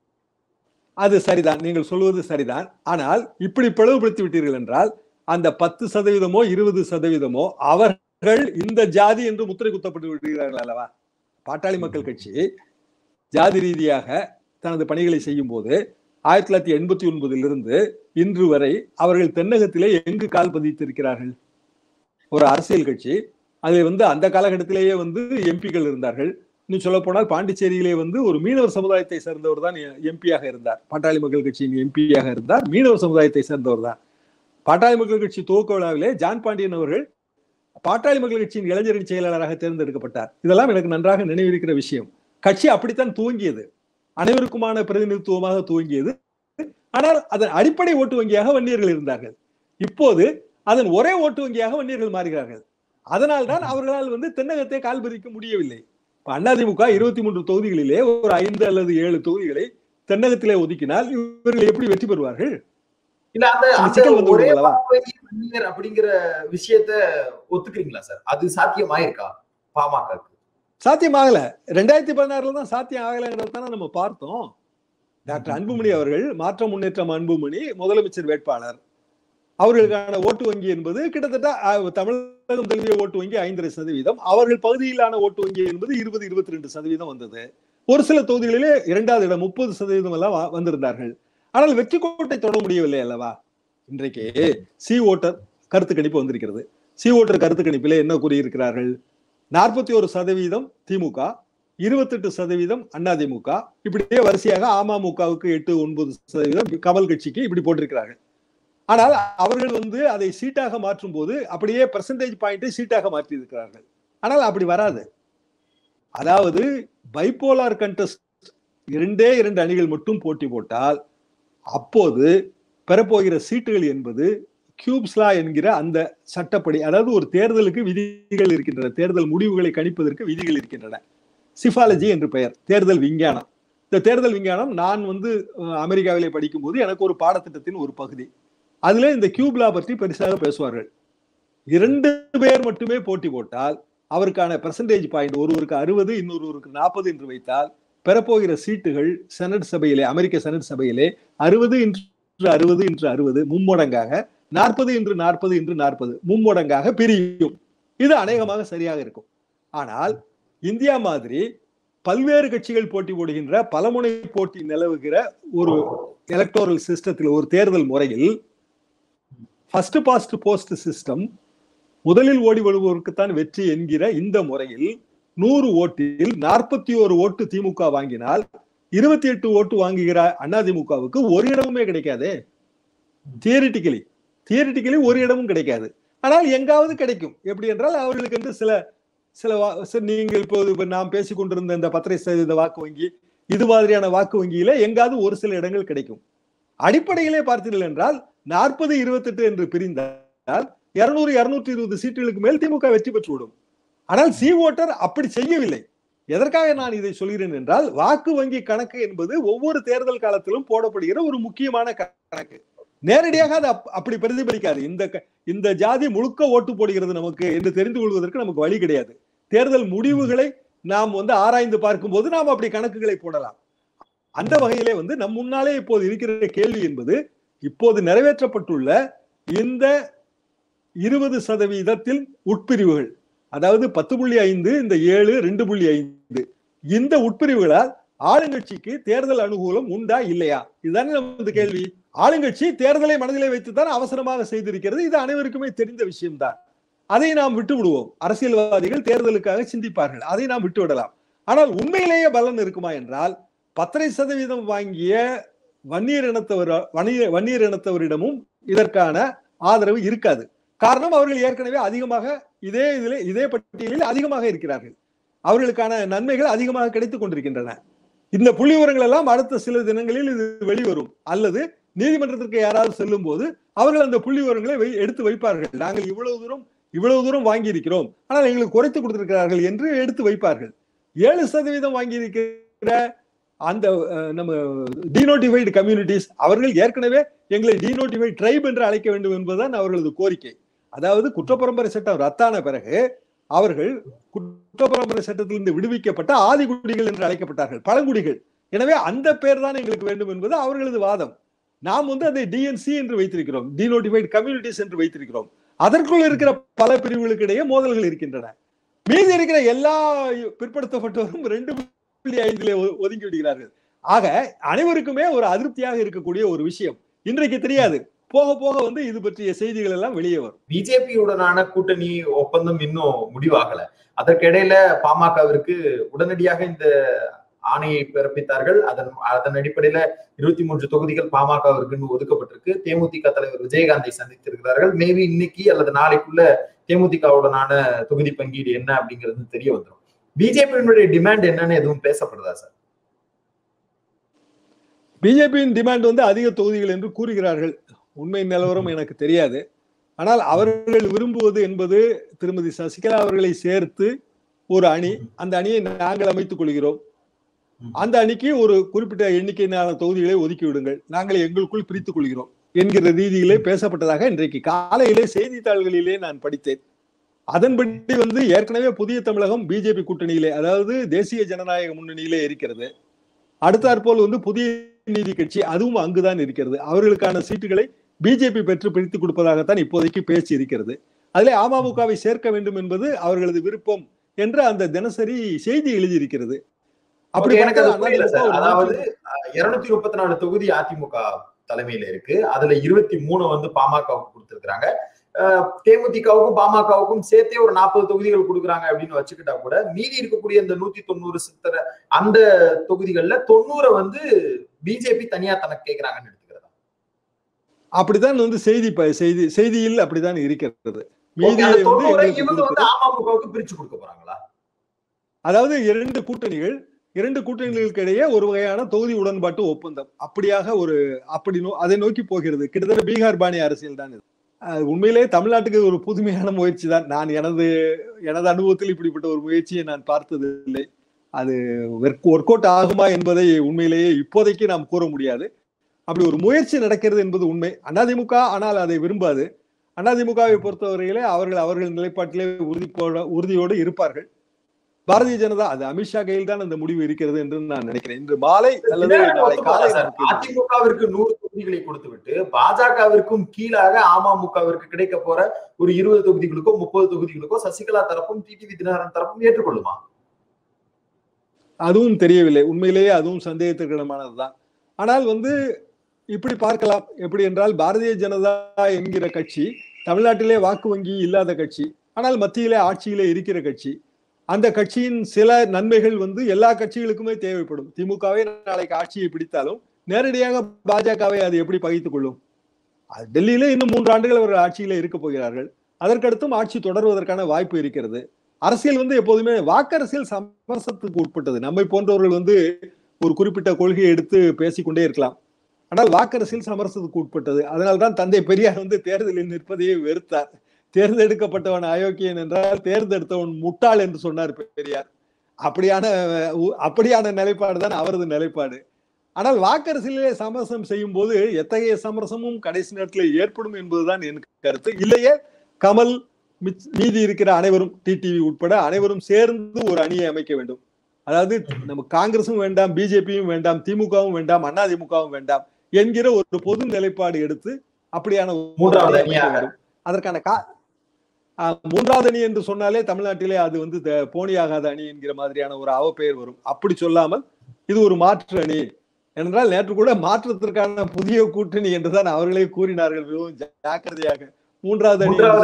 S2: அது சரிதான் நீங்கள் சொல்வது சரிதான் ஆனால் இப்படி பிளவுபடுத்தி விட்டீர்கள் என்றால் அந்த பத்து சதவீதமோ இருபது சதவீதமோ அவர்கள் இந்த ஜாதி என்று முத்திரை குத்தப்பட்டு விடுகிறார்கள் அல்லவா பாட்டாளி மக்கள் கட்சி ஜாதி ரீதியாக தனது பணிகளை செய்யும் போது ஆயிரத்தி தொள்ளாயிரத்தி எண்பத்தி ஒன்பதிலிருந்து இன்று வரை அவர்கள் தென்னகத்திலே எங்கு கால் பதித்திருக்கிறார்கள் ஒரு அரசியல் கட்சி அதில் வந்து அந்த காலகட்டத்திலேயே வந்து எம்பிக்கள் இருந்தார்கள் இன்னும் சொல்ல போனால் பாண்டிச்சேரியிலே வந்து ஒரு மீனவர் சமுதாயத்தை சேர்ந்தவர் தான் எம்பியாக இருந்தார் பாட்டாளி மக்கள் கட்சியின் எம்பியாக இருந்தார் மீனவர் சமுதாயத்தை சேர்ந்தவர் தான் பாட்டாளி மக்கள் கட்சி துவக்க விழாவிலே ஜான் பாண்டியன் அவர்கள் பாட்டாளி மக்கள் கட்சியின் இளைஞரணி செயலாளராக தேர்ந்தெடுக்கப்பட்டார் இதெல்லாம் எனக்கு நன்றாக நினைவிருக்கிற விஷயம் கட்சி அப்படித்தான் துவங்கியது அனைவருக்குமான பிரதிநிதித்துவமாக துவங்கியது ஆனால் அதன் அடிப்படை ஓட்டு வங்கியாக வன்னியர்கள் இருந்தார்கள் இப்போது அதன் ஒரே ஓட்டு வங்கியாக வன்னியர்கள் மாறுகிறார்கள் அதனால் தான் அவர்களால் வந்து தென்னகத்தை கால் பதிக்க முடியவில்லை இப்ப அதிமுக இருபத்தி மூன்று தொகுதிகளிலே ஒரு ஐந்து அல்லது ஏழு தொகுதிகளை தென்னகத்திலே ஒதுக்கினால் இவர்கள் எப்படி வெற்றி பெறுவார்கள்
S1: இல்ல அந்த
S2: அந்த
S1: அந்த
S2: சிக்கல் வந்து
S1: ஒரே
S2: விடுங்களா?
S1: வாக்கு வங்கி அப்படிங்கிற விஷயத்த ஒத்துக்கிறீங்களா சார் அது சாத்தியமாயிருக்கா பாமகக்கு
S2: சாத்தியமாகல ரெண்டாயிரத்தி பதினாறுல தான் சாத்தியம் ஆகலைங்கிறது தானே நம்ம பார்த்தோம் டாக்டர் அன்புமணி அவர்கள் மாற்ற முன்னேற்றம் அன்புமணி முதலமைச்சர் வேட்பாளர் அவர்களுக்கான ஓட்டு வங்கி என்பது கிட்டத்தட்ட அஹ், தமிழகம் தழுவிய ஓட்டு வங்கி ஐந்தரை சதவீதம் அவர்கள் பகுதியிலான ஓட்டு வங்கி என்பது இருபது இருபத்தி ரெண்டு சதவீதம் வந்தது ஒரு சில தொகுதிகளிலே இரண்டாவது இடம் முப்பது சதவீதம் எல்லாம் வ- வந்திருந்தார்கள் ஆனால் வெற்றி கோட்டை தொட முடியவில்லை அல்லவா இன்றைக்கு சி ஓட்டர் கருத்து கணிப்பு வந்திருக்கிறது சி ஓட்டர் கருத்து கணிப்பிலே என்ன கூறியிருக்கிறார்கள் நாற்பத்தி ஒரு சதவீதம் திமுக இருபத்தெட்டு சதவீதம் அதிமுக இப்படியே வரிசையாக அமமுகவுக்கு எட்டு ஒன்பது சதவீதம் கமல் கட்சிக்கு இப்படி போட்டிருக்கிறார்கள் ஆனால் அவர்கள் வந்து அதை சீட்டாக மாற்றும் போது அப்படியே பெர்சன்டேஜ் பாயிண்டை சீட்டாக மாற்றி இருக்கிறார்கள் ஆனால் அப்படி வராது அதாவது பைப்போலார் கண்டெஸ்ட் இரண்டே இரண்டு அணிகள் மட்டும் போட்டி போட்டால் அப்போது பெறப்போகிற சீட்டுகள் என்பது கியூப்ஸ்லா என்கிற அந்த சட்டப்படி அதாவது ஒரு தேர்தலுக்கு விதிகள் இருக்கின்றன தேர்தல் முடிவுகளை கணிப்பதற்கு விதிகள் இருக்கின்றன சிஃபாலஜி என்று பெயர் தேர்தல் விஞ்ஞானம் இந்த தேர்தல் விஞ்ஞானம் நான் வந்து அஹ், அமெரிக்காவிலே படிக்கும்போது எனக்கு ஒரு பாடத்திட்டத்தின் ஒரு பகுதி அதுல இந்த கியூப்லா பற்றி பெருசாக பேசுவார்கள் இரண்டு பேர் மட்டுமே போட்டி போட்டால் அவருக்கான பெர்சன்டேஜ் பாயிண்ட் ஒருவருக்கு அறுபது இன்னொருவருக்கு நாற்பது என்று வைத்தால் பெறப்போகிற சீட்டுகள் செனட் சபையிலே அமெரிக்க செனட் சபையிலே அறுபது இன்று அறுபது இன்று அறுபது மும்மடங்காக நாற்பது இன்று நாற்பது இன்று நாற்பது மும்மடங்காக பிரியும் இது அநேகமாக சரியாக இருக்கும் ஆனால் இந்தியா மாதிரி பல்வேறு கட்சிகள் போட்டி போடுகின்ற பலமுனை போட்டி நிலவுகிற ஒரு எலக்டோரல் சிஸ்டத்தில் ஒரு தேர்தல் முறையில் ஃபர்ஸ்ட் பாஸ்ட் போஸ்ட் சிஸ்டம் முதலில் ஓடி வருபவருக்குத்தான் வெற்றி என்கிற இந்த முறையில் நூறு ஓட்டில் நாற்பத்தி ஒரு ஓட்டு திமுக வாங்கினால் இருபத்தி எட்டு ஓட்டு வாங்குகிற அதிமுகவுக்கு ஒரு இடமுமே கிடைக்காதே தியரிட்டிக்கலி தியரிட்டிக்கலி ஒரு இடமும் கிடைக்காது ஆனால் எங்காவது கிடைக்கும் எப்படி என்றால் அவர்களுக்கு என்று சில சில நீங்கள் இப்போது இப்ப நாம் பேசிக் கொண்டிருந்த இந்த பத்திரை சதவீத வாக்கு வங்கி இது மாதிரியான வாக்கு வங்கியில எங்காவது ஒரு சில இடங்கள் கிடைக்கும் அடிப்படையிலே பார்த்தீர்கள் என்றால் நாற்பது இருபத்தெட்டு என்று பிரிந்தால் இருநூறு இருநூற்றி இருபது சீட்டுகளுக்கு மேல் திமுக வெற்றி பெற்றுவிடும் ஆனால் சி ஓட்டர் அப்படி செய்யவில்லை எதற்காக நான் இதை சொல்கிறேன் என்றால் வாக்கு வங்கி கணக்கு என்பது ஒவ்வொரு தேர்தல் காலத்திலும் போடப்படுகிற ஒரு முக்கியமான கணக்கு நேரடியாக அது அப்படி பிரதிபலிக்காது இந்த இந்த ஜாதி முழுக்க ஓட்டு போடுகிறது நமக்கு என்று தெரிந்து கொள்வதற்கு நமக்கு வழி கிடையாது தேர்தல் முடிவுகளை நாம் வந்து ஆராய்ந்து பார்க்கும் போது நாம் அப்படி கணக்குகளை போடலாம் அந்த வகையிலே வந்து நம் முன்னாலே இப்போது இருக்கிற கேள்வி என்பது இப்போது நிறைவேற்றப்பட்டுள்ள இந்த இருபது சதவீதத்தில் உட்பிரிவுகள் அதாவது பத்து புள்ளி ஐந்து இந்த ஏழு ரெண்டு புள்ளி ஐந்து இந்த உட்பிரிவுகளால் ஆளுங்கட்சிக்கு தேர்தல் அனுகூலம் உண்டா இல்லையா இதுதானே நமது கேள்வி ஆளுங்கட்சி தேர்தலை மனதிலே வைத்துத்தான் அவசரமாக செய்திருக்கிறது இது அனைவருக்குமே தெரிந்த விஷயம்தான் அதை நாம் விட்டு விடுவோம் அரசியல்வாதிகள் தேர்தலுக்காக சிந்திப்பார்கள் அதை நாம் விட்டு விடலாம் ஆனால் உண்மையிலேயே பலன் இருக்குமா என்றால் பத்தரை சதவீதம் வாங்கிய வன்னியர் இனத்தவர் வன்னியர் வன்னியர் இனத்தவரிடமும் இதற்கான ஆதரவு இருக்காது காரணம் அவர்கள் ஏற்கனவே அதிகமாக இதே இதில் இதே பட்டியலில் அதிகமாக இருக்கிறார்கள் அவர்களுக்கான நன்மைகள் அதிகமாக கிடைத்துக் கொண்டிருக்கின்றன இந்த புள்ளி விவரங்கள் எல்லாம் அடுத்த சில தினங்களில் இது வெளிவரும் அல்லது நீதிமன்றத்திற்கு யாராவது செல்லும் போது அவர்கள் அந்த புள்ளி விவரங்களை எடுத்து வைப்பார்கள் நாங்கள் இவ்வளவு தூரம் இவ்வளவு தூரம் வாங்கி இருக்கிறோம் ஆனால் எங்களுக்கு குறைத்து கொடுத்திருக்கிறார்கள் என்று எடுத்து வைப்பார்கள் ஏழு சதவீதம் வாங்கி இருக்கிற அந்த நம்ம டினோட்டிஃபைடு கம்யூனிட்டிஸ் அவர்கள் ஏற்கனவே எங்களை டினோட்டிஃபைட் ட்ரைப் என்று அழைக்க வேண்டும் என்பதுதான் அவர்களது கோரிக்கை அதாவது குற்றப்பரம்பரை சட்டம் ரத்தான பிறகு அவர்கள் குற்றப்பரம்பரை சட்டத்திலிருந்து விடுவிக்கப்பட்ட ஆதிகுடிகள் என்று அழைக்கப்பட்டார்கள் பழங்குடிகள் எனவே அந்த பேர் தான் எங்களுக்கு வேண்டும் என்பது அவர்களது வாதம் நாம் வந்து அதை டிஎன்சி என்று வைத்திருக்கிறோம் டினோட்டிஃபைட் கம்யூனிட்டிஸ் என்று வைத்திருக்கிறோம் அதற்குள் இருக்கிற பல பிரிவுகளுக்கு இடையே மோதல்கள் இருக்கின்றன மீதி இருக்கிற எல்லா பிற்படுத்தப்பட்டவரும் ரெண்டு புள்ளி ஐந்திலே ஒதுங்கி விடுகிறார்கள் ஆக அனைவருக்குமே ஒரு அதிருப்தியாக இருக்கக்கூடிய ஒரு விஷயம் இன்றைக்கு தெரியாது போக போக வந்து இது பற்றிய செய்திகள் எல்லாம் வெளியே வரும்
S1: பிஜேபியுடனான கூட்டணி ஒப்பந்தம் இன்னும் முடிவாகல அதற்கிடையில பாமகவிற்கு உடனடியாக இந்த ஆணையை பிறப்பித்தார்கள் அதன் அதன் அடிப்படையில இருபத்தி மூன்று தொகுதிகள் பாமகவிற்கு ஒதுக்கப்பட்டிருக்கு தேமுதிக தலைவர் விஜயகாந்தை சந்தித்திருக்கிறார்கள் மேபி இன்னைக்கு அல்லது நாளைக்குள்ள தேமுதிகவுடனான தொகுதி பங்கீடு என்ன அப்படிங்கிறது தெரிய வந்துடும் பிஜேபியினுடைய டிமாண்ட் என்னன்னு எதுவும் பேசப்படுதா சார்
S2: பிஜேபியின் டிமாண்ட் வந்து அதிக தொகுதிகள் என்று கூறுகிறார்கள் உண்மை நிலவரம் எனக்கு தெரியாது ஆனால் அவர்கள் விரும்புவது என்பது திருமதி சசிகலா அவர்களை சேர்த்து ஒரு அணி அந்த அணியை நாங்கள் அமைத்துக் கொள்கிறோம் அந்த அணிக்கு ஒரு குறிப்பிட்ட எண்ணிக்கையிலான தொகுதிகளை ஒதுக்கி விடுங்கள் நாங்கள் எங்களுக்குள் பிரித்துக் கொள்கிறோம் என்கிற ரீதியிலே பேசப்பட்டதாக இன்றைக்கு காலையிலே செய்தித்தாள்களிலே நான் படித்தேன் அதன்படி வந்து ஏற்கனவே புதிய தமிழகம் பிஜேபி கூட்டணியிலே அதாவது தேசிய ஜனநாயக முன்னணியிலே இருக்கிறது அடுத்தாற்போல் வந்து புதிய நீதி கட்சி அதுவும் அங்குதான் இருக்கிறது அவர்களுக்கான சீட்டுகளை பிஜேபி பெற்று பிரித்து கொடுப்பதாகத்தான் இப்போதைக்கு பேச்சு இருக்கிறது அதிலே அமமுகவை சேர்க்க வேண்டும் என்பது அவர்களது விருப்பம் என்று அந்த தினசரி செய்தி எழுதியிருக்கிறது
S1: அப்படி எனக்கு அது புரியல சார் அதாவது இருநூத்தி முப்பத்தி நாலு தொகுதி அதிமுக தலைமையில இருக்கு அதுல இருபத்தி மூணு வந்து பாமகவுக்கு கொடுத்திருக்கிறாங்க தேமுதிகவுக்கும் பாமகவுக்கும் சேர்த்தே ஒரு நாற்பது தொகுதிகள் கொடுக்குறாங்க அப்படின்னு வச்சுக்கிட்டா கூட மீதி இருக்கக்கூடிய இந்த நூத்தி தொண்ணூறு சித்தர அந்த தொகுதிகள்ல தொண்ணூறை வந்து பிஜேபி தனியா தனக்கு கேட்கிறாங்கன்னு எடுத்துக்கிறதா
S2: அப்படித்தான் வந்து செய்தி செய்தி செய்தியில் அப்படித்தான் இருக்கிறது
S1: இவங்க வந்து அமமுகவுக்கு பிரிச்சு கொடுக்க போறாங்களா
S2: அதாவது இரண்டு கூட்டணிகள் இரண்டு கூட்டணிகளுக்கு இடையே ஒரு வகையான தொகுதி உடன்பாட்டு ஒப்பந்தம் அப்படியாக ஒரு அப்படி அதை நோக்கி போகிறது கிட்டத்தட்ட பீகார் பாணி அரசியல் தான் இது உண்மையிலே தமிழ்நாட்டுக்கு ஒரு புதுமையான முயற்சி தான் நான் எனது எனது அனுபவத்தில் இப்படிப்பட்ட ஒரு முயற்சியை நான் பார்த்தது இல்லை அது ஒர்க் அவுட் ஆகுமா என்பதை உண்மையிலேயே இப்போதைக்கு நாம் கூற முடியாது அப்படி ஒரு முயற்சி நடக்கிறது என்பது உண்மை அதிமுக ஆனால் அதை விரும்பாது அதிமுகவை பொறுத்தவரையிலே அவர்கள் அவர்கள் நிலைப்பாட்டிலே உறுதி போட உறுதியோடு இருப்பார்கள் பாரதிய ஜனதா அது அமித்ஷா கையில் தான் அந்த முடிவு இருக்கிறது என்று நான் நினைக்கிறேன் இன்று மாலை அல்லது நாளை காலை நமக்கு
S1: அதிமுகவிற்கு நூறு தொகுதிகளை கொடுத்து விட்டு பாஜகவிற்கும் கீழாக அமமுகவிற்கு கிடைக்க போற ஒரு இருபது தொகுதிகளுக்கோ முப்பது தொகுதிகளுக்கோ சசிகலா தரப்பும் டிடிவி தினகரன் தரப்பும் ஏற்றுக்கொள்ளுமா
S2: அதுவும் தெரியவில்லை உண்மையிலேயே அதுவும் சந்தேகத்திற்கிடமானதுதான் ஆனால் வந்து இப்படி பார்க்கலாம் எப்படி என்றால் பாரதிய ஜனதா என்கிற கட்சி தமிழ்நாட்டிலே வாக்கு வங்கி இல்லாத கட்சி ஆனால் மத்தியிலே ஆட்சியிலே இருக்கிற கட்சி அந்த கட்சியின் சில நன்மைகள் வந்து எல்லா கட்சிகளுக்குமே தேவைப்படும் திமுகவை நாளைக்கு ஆட்சியை பிடித்தாலும் நேரடியாக பாஜகவை அது எப்படி பகித்துக் கொள்ளும் அது டெல்லியிலே இன்னும் மூன்று ஆண்டுகள் அவர்கள் ஆட்சியிலே இருக்க போகிறார்கள் அதற்கடுத்தும் ஆட்சி தொடர்வதற்கான வாய்ப்பு இருக்கிறது அரசியல் வந்து எப்போதுமே வாக்கரசியல் சமரசத்துக்கு உட்பட்டது நம்மை போன்றவர்கள் வந்து ஒரு குறிப்பிட்ட கொள்கையை எடுத்து பேசிக்கொண்டே இருக்கலாம் ஆனால் வாக்கரசியல் சமரசத்துக்கு உட்பட்டது அதனால்தான் தந்தை பெரியார் வந்து தேர்தலில் நிற்பதையே வெறுத்தார் தேர்ந்தெடுக்கப்பட்டவன் அயோக்கியன் என்றால் தேர்ந்தெடுத்தவன் முட்டாள் என்று சொன்னார் பெரியார் அப்படியான அப்படியான நிலைப்பாடு தான் அவரது நிலைப்பாடு ஆனால் வாக்கரசியலே சமரசம் செய்யும் போது எத்தகைய சமரசமும் கடைசி நேரத்தில் ஏற்படும் என்பதுதான் என் கருத்து இல்லையே கமல் மீதி இருக்கிற அனைவரும் டிடிவி உட்பட அனைவரும் சேர்ந்து ஒரு அணியை அமைக்க வேண்டும் அதாவது நம்ம காங்கிரசும் வேண்டாம் பிஜேபியும் வேண்டாம் திமுகவும் வேண்டாம் அதிமுகவும் வேண்டாம் என்கிற ஒரு பொது நிலைப்பாடு எடுத்து அப்படியான
S1: மூன்றாவது அணியாக
S2: அதற்கான கா மூன்றாவது அணி என்று சொன்னாலே தமிழ்நாட்டிலே அது வந்து போனியாகாத அணி என்கிற மாதிரியான ஒரு அவப்பெயர் வரும் அப்படி சொல்லாமல் இது ஒரு மாற்று அணி என்றால் நேற்று கூட மாற்றத்திற்கான புதிய கூட்டணி என்றுதான் அவர்களே கூறினார்கள் மிகவும் ஜாக்கிரதையாக மூன்றாவது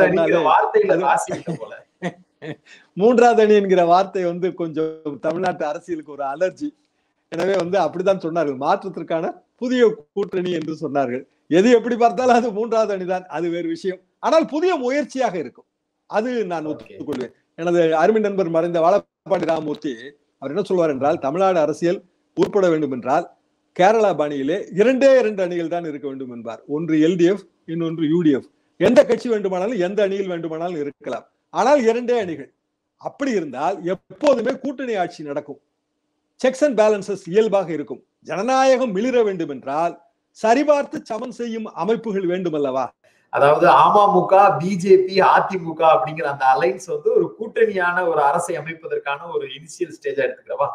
S2: அணி மூன்றாவது அணி என்கிற வார்த்தை வந்து கொஞ்சம் தமிழ்நாட்டு அரசியலுக்கு ஒரு அலர்ஜி எனவே வந்து அப்படித்தான் சொன்னார்கள் மாற்றத்திற்கான புதிய கூட்டணி என்று சொன்னார்கள் எது எப்படி பார்த்தாலும் அது மூன்றாவது அணிதான் அது வேறு விஷயம் ஆனால் புதிய முயற்சியாக இருக்கும் அது நான் ஒத்துக்கொள்வேன் எனது அருமை நண்பர் மறைந்த வாழப்பாடி ராமமூர்த்தி அவர் என்ன சொல்வார் என்றால் தமிழ்நாடு அரசியல் உட்பட வேண்டும் என்றால் கேரளா பாணியிலே இரண்டே இரண்டு அணிகள் தான் இருக்க வேண்டும் என்பார் ஒன்று எல்டிஎஃப் இன்னொன்று யூடிஎஃப் எந்த கட்சி வேண்டுமானாலும் எந்த அணியில் வேண்டுமானாலும் இருக்கலாம் ஆனால் இரண்டே அணிகள் அப்படி இருந்தால் எப்போதுமே கூட்டணி ஆட்சி நடக்கும் செக்ஸ் அண்ட் பேலன்சஸ் இயல்பாக இருக்கும் ஜனநாயகம் மிளிர வேண்டும் என்றால் சரிபார்த்து சமன் செய்யும் அமைப்புகள் வேண்டும் அல்லவா
S1: அதாவது அமமுக பிஜேபி அதிமுக அப்படிங்கிற அந்த அலைன்ஸ் வந்து ஒரு கூட்டணியான ஒரு அரசை அமைப்பதற்கான ஒரு இனிஷியல் ஸ்டேஜா எடுத்துக்கிறவா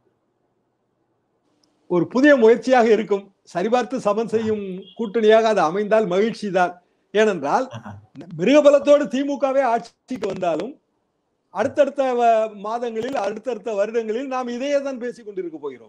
S2: ஒரு புதிய முயற்சியாக இருக்கும் சரிபார்த்து சமன் செய்யும் கூட்டணியாக அது அமைந்தால் மகிழ்ச்சி தான் ஏனென்றால் மிருகபலத்தோடு திமுகவே ஆட்சிக்கு வந்தாலும் அடுத்தடுத்த மாதங்களில் அடுத்தடுத்த வருடங்களில் நாம் இதையே தான் பேசிக் கொண்டிருக்க போகிறோம்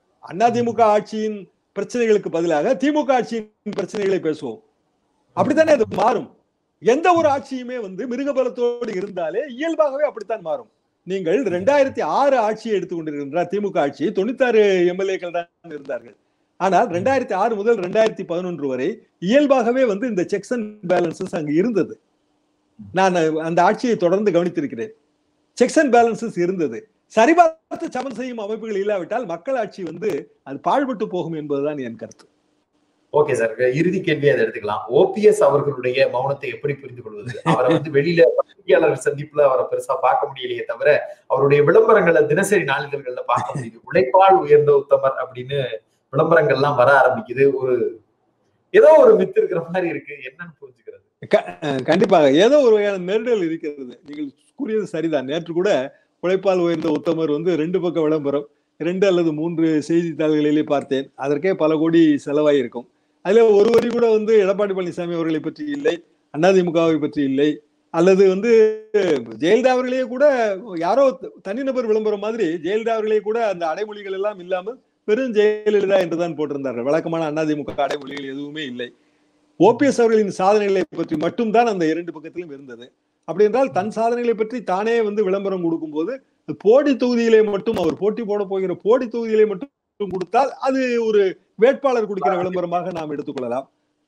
S2: அதிமுக ஆட்சியின் பிரச்சனைகளுக்கு பதிலாக திமுக ஆட்சியின் பிரச்சனைகளை பேசுவோம் அப்படித்தானே அது மாறும் எந்த ஒரு ஆட்சியுமே வந்து மிருகபலத்தோடு இருந்தாலே இயல்பாகவே அப்படித்தான் மாறும் நீங்கள் ரெண்டாயிரத்தி ஆறு ஆட்சியை எடுத்துக்கொண்டிருக்கின்றார் திமுக ஆட்சி தொண்ணூத்தாறு எம்எல்ஏக்கள் தான் இருந்தார்கள் ஆனால் ரெண்டாயிரத்தி ஆறு முதல் ரெண்டாயிரத்தி பதினொன்று வரை இயல்பாகவே வந்து இந்த செக்ஸ் அண்ட் பேலன்சஸ் அங்கு இருந்தது நான் அந்த ஆட்சியை தொடர்ந்து கவனித்திருக்கிறேன் செக்ஸ் அண்ட் பேலன்சஸ் இருந்தது சரிபார்த்து சமன் செய்யும் அமைப்புகள் இல்லாவிட்டால் மக்கள் ஆட்சி வந்து அது பாழ்பட்டு போகும் என்பதுதான் என் கருத்து
S1: ஓகே சார் இறுதி கேள்வியை அதை எடுத்துக்கலாம் ஓபிஎஸ் அவர்களுடைய மௌனத்தை எப்படி புரிந்து கொள்வது அவரை வந்து வெளியில பத்திரிகையாளர் சந்திப்புல அவரை பெருசா பார்க்க முடியலையே தவிர அவருடைய விளம்பரங்களை தினசரி நாளிதழ்கள்ல பார்க்க முடியுது உழைப்பால் உயர்ந்த உத்தமர் அப்படின்னு விளம்பரங்கள்லாம் வர ஆரம்பிக்குது ஒரு ஏதோ ஒரு மித்து இருக்கிற மாதிரி இருக்கு என்னன்னு புரிஞ்சுக்கிறது
S2: கண்டிப்பாக ஏதோ ஒரு வகையான நெருடல் இருக்கிறது நீங்கள் கூறியது சரிதான் நேற்று கூட உழைப்பால் உயர்ந்த உத்தமர் வந்து ரெண்டு பக்கம் விளம்பரம் ரெண்டு அல்லது மூன்று செய்தித்தாள்களிலே பார்த்தேன் அதற்கே பல கோடி செலவாயிருக்கும் அதுல ஒரு வரி கூட வந்து எடப்பாடி பழனிசாமி அவர்களை பற்றி இல்லை அதிமுகவை பற்றி இல்லை அல்லது வந்து ஜெயலலிதா அவர்களே கூட யாரோ தனிநபர் விளம்பரம் மாதிரி ஜெயலலிதா அவர்களே கூட அந்த அடைமொழிகள் எல்லாம் இல்லாமல் பெரும் ஜெயலலிதா என்றுதான் போட்டிருந்தார்கள் வழக்கமான அதிமுக அடைமொழிகள் எதுவுமே இல்லை ஓபிஎஸ் அவர்களின் சாதனைகளை பற்றி மட்டும்தான் அந்த இரண்டு பக்கத்திலும் இருந்தது அப்படி என்றால் தன் சாதனைகளை பற்றி தானே வந்து விளம்பரம் கொடுக்கும் போது போடி தொகுதியிலே மட்டும் அவர் போட்டி போட போகிற போடி தொகுதியிலே மட்டும் கொடுத்தால் அது ஒரு வேட்பாளர் கொடுக்கிற விளம்பரமாக நாம் எடுத்துக்கொள்ளலாம்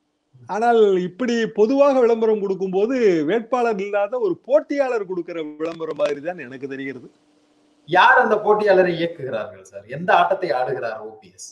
S2: ஆனால் இப்படி பொதுவாக விளம்பரம் கொடுக்கும் போது வேட்பாளர் இல்லாத ஒரு போட்டியாளர் கொடுக்கிற விளம்பரம் மாதிரி தான் எனக்கு தெரிகிறது
S1: யார் அந்த போட்டியாளரை இயக்குகிறார்கள் சார் எந்த ஆட்டத்தை ஆடுகிறார் ஓபிஎஸ்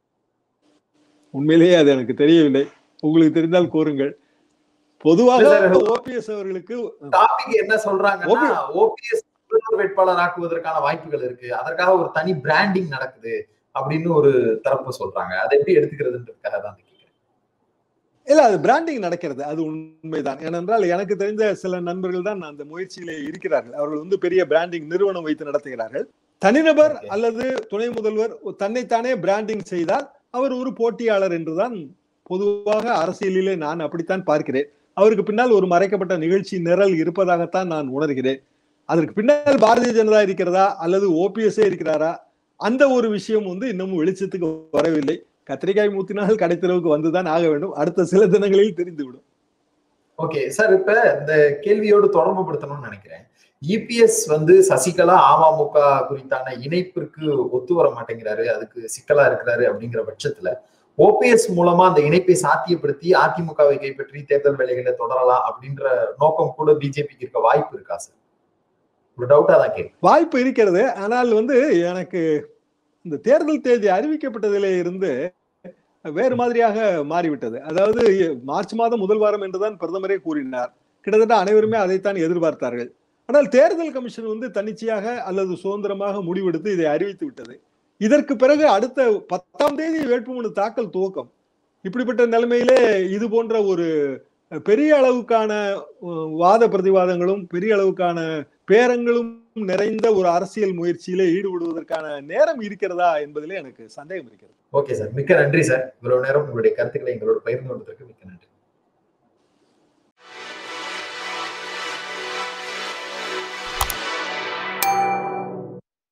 S2: உண்மையிலேயே அது எனக்கு தெரியவில்லை உங்களுக்கு தெரிந்தால் கூறுங்கள் பொதுவாக ஓபிஎஸ் அவர்களுக்கு
S1: டாபிக் என்ன சொல்றாங்கன்னா ஓபிஎஸ் வேட்பாளர் ஆக்குவதற்கான வாய்ப்புகள் இருக்கு அதற்காக ஒரு தனி பிராண்டிங் நடக்குது அப்படின்னு ஒரு தரப்பு சொல்றாங்க அதை எப்படி எடுத்துக்கிறதுன்றதுக்காக தான் கேட்கிறேன்
S2: இல்ல அது பிராண்டிங் நடக்கிறது அது உண்மைதான் ஏனென்றால் எனக்கு தெரிந்த சில நண்பர்கள் தான் அந்த முயற்சியிலே இருக்கிறார்கள் அவர்கள் வந்து பெரிய பிராண்டிங் நிறுவனம் வைத்து நடத்துகிறார்கள் தனிநபர்
S1: Okay.
S2: அல்லது துணை முதல்வர் தன்னைத்தானே பிராண்டிங் செய்தால் அவர் ஒரு போட்டியாளர் என்றுதான் பொதுவாக அரசியலிலே நான் அப்படித்தான் பார்க்கிறேன் அவருக்கு பின்னால் ஒரு மறைக்கப்பட்ட நிகழ்ச்சி நிரல் இருப்பதாகத்தான் நான் உணர்கிறேன் அதற்கு பின்னால் பாரதிய ஜனதா இருக்கிறதா அல்லது ஓபிஎஸ்ஏ இருக்கிறாரா அந்த ஒரு விஷயம் வந்து இன்னமும் வெளிச்சத்துக்கு வரவில்லை கத்திரிக்காய் மூத்தினால் கடைத்தளவுக்கு வந்துதான் ஆக வேண்டும் அடுத்த சில தினங்களில் தெரிந்துவிடும்
S1: ஓகே சார் இப்ப இந்த கேள்வியோடு தொடர்பு படுத்தணும்னு நினைக்கிறேன் இபிஎஸ் வந்து சசிகலா அமமுக குறித்தான இணைப்பிற்கு ஒத்து வர மாட்டேங்கிறாரு அதுக்கு சிக்கலா இருக்கிறாரு அப்படிங்கிற பட்சத்துல ஓபிஎஸ் மூலமா அந்த இணைப்பை சாத்தியப்படுத்தி அதிமுகவை கைப்பற்றி தேர்தல் வேலைகளை தொடரலாம் அப்படின்ற நோக்கம் கூட பிஜேபிக்கு இருக்க வாய்ப்பு இருக்கா சார் ஒரு டவுட்டா தான் கேட்கு
S2: வாய்ப்பு இருக்கிறது ஆனால் வந்து எனக்கு இந்த தேர்தல் தேதி அறிவிக்கப்பட்டதிலே இருந்து வேறு மாதிரியாக மாறிவிட்டது அதாவது மார்ச் மாதம் முதல் வாரம் என்றுதான் பிரதமரே கூறினார் கிட்டத்தட்ட அனைவருமே அதைத்தான் எதிர்பார்த்தார்கள் ஆனால் தேர்தல் கமிஷன் வந்து தன்னிச்சையாக அல்லது சுதந்திரமாக முடிவெடுத்து இதை அறிவித்து விட்டது இதற்கு பிறகு அடுத்த பத்தாம் தேதி வேட்புமனு தாக்கல் துவக்கம் இப்படிப்பட்ட நிலைமையிலே இது போன்ற ஒரு பெரிய அளவுக்கான அஹ், வாத பிரதிவாதங்களும் பெரிய அளவுக்கான பேரங்களும் நிறைந்த ஒரு அரசியல் முயற்சியிலே ஈடுபடுவதற்கான நேரம் இருக்கிறதா என்பதிலே எனக்கு சந்தேகம் இருக்கிறது
S1: ஓகே சார் மிக்க நன்றி சார் இவ்வளவு நேரம் உங்களுடைய கருத்துக்களை எங்களோட பகிர்ந்து கொண்டதற்கு மிக்க